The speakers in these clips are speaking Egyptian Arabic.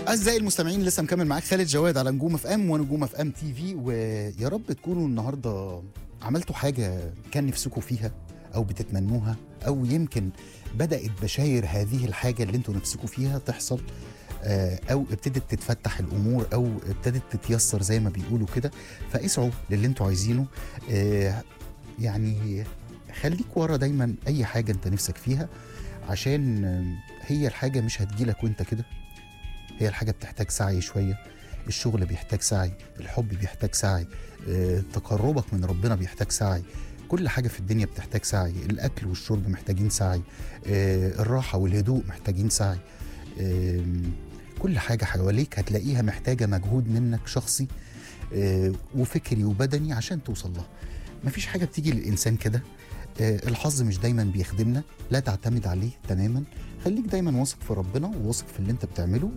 اعزائي المستمعين لسه مكمل معاك خالد جواد على نجوم اف ام ونجوم اف ام تي في ويا رب تكونوا النهارده عملتوا حاجه كان نفسكم فيها او بتتمنوها او يمكن بدات بشاير هذه الحاجه اللي انتوا نفسكم فيها تحصل آه، او ابتدت تتفتح الامور او ابتدت تتيسر زي ما بيقولوا كده فاسعوا للي انتوا عايزينه آه، يعني خليك ورا دايما اي حاجه انت نفسك فيها عشان آه، هي الحاجه مش هتجيلك وانت كده هي الحاجه بتحتاج سعي شويه الشغل بيحتاج سعي الحب بيحتاج سعي آه، تقربك من ربنا بيحتاج سعي كل حاجة في الدنيا بتحتاج سعي الأكل والشرب محتاجين سعي آه، الراحة والهدوء محتاجين سعي آم، كل حاجة حواليك هتلاقيها محتاجة مجهود منك شخصي آه، وفكري وبدني عشان توصل لها مفيش حاجة بتيجي للإنسان كده آه، الحظ مش دايما بيخدمنا لا تعتمد عليه تماما خليك دايما واثق في ربنا وواثق في اللي انت بتعمله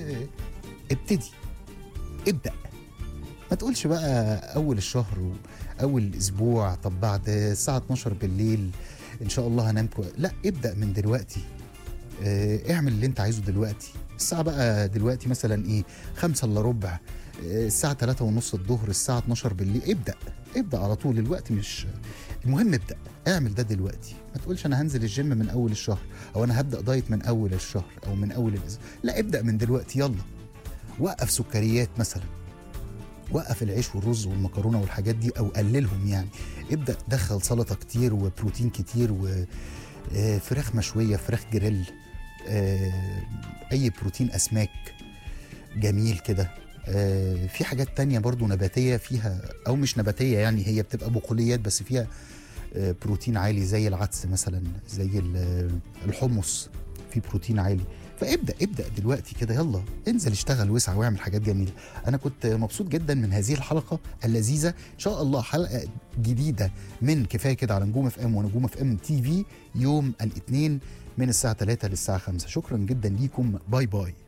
وابتدي ابدأ ما تقولش بقى أول الشهر وأول الأسبوع طب بعد الساعة 12 بالليل إن شاء الله هنام كويس لا ابدأ من دلوقتي آه، اعمل اللي انت عايزه دلوقتي الساعة بقى دلوقتي مثلا ايه خمسة الا ربع آه، الساعة تلاتة ونص الظهر الساعة 12 بالليل ابدأ ابدأ على طول الوقت مش المهم ابدأ اعمل ده دلوقتي ما تقولش انا هنزل الجيم من اول الشهر او انا هبدأ دايت من اول الشهر او من اول الاسبوع لا ابدأ من دلوقتي يلا وقف سكريات مثلا وقف العيش والرز والمكرونه والحاجات دي او قللهم يعني ابدا دخل سلطه كتير وبروتين كتير وفراخ مشويه فراخ جريل آه، اي بروتين اسماك جميل كده آه، في حاجات تانية برضو نباتية فيها أو مش نباتية يعني هي بتبقى بقوليات بس فيها آه، بروتين عالي زي العدس مثلا زي ال- الحمص في بروتين عالي فابدا ابدا دلوقتي كده يلا انزل اشتغل واسعى واعمل حاجات جميله انا كنت مبسوط جدا من هذه الحلقه اللذيذه ان شاء الله حلقه جديده من كفايه كده على نجوم اف ام ونجوم اف ام تي في يوم الاثنين من الساعه 3 للساعه 5 شكرا جدا ليكم باي باي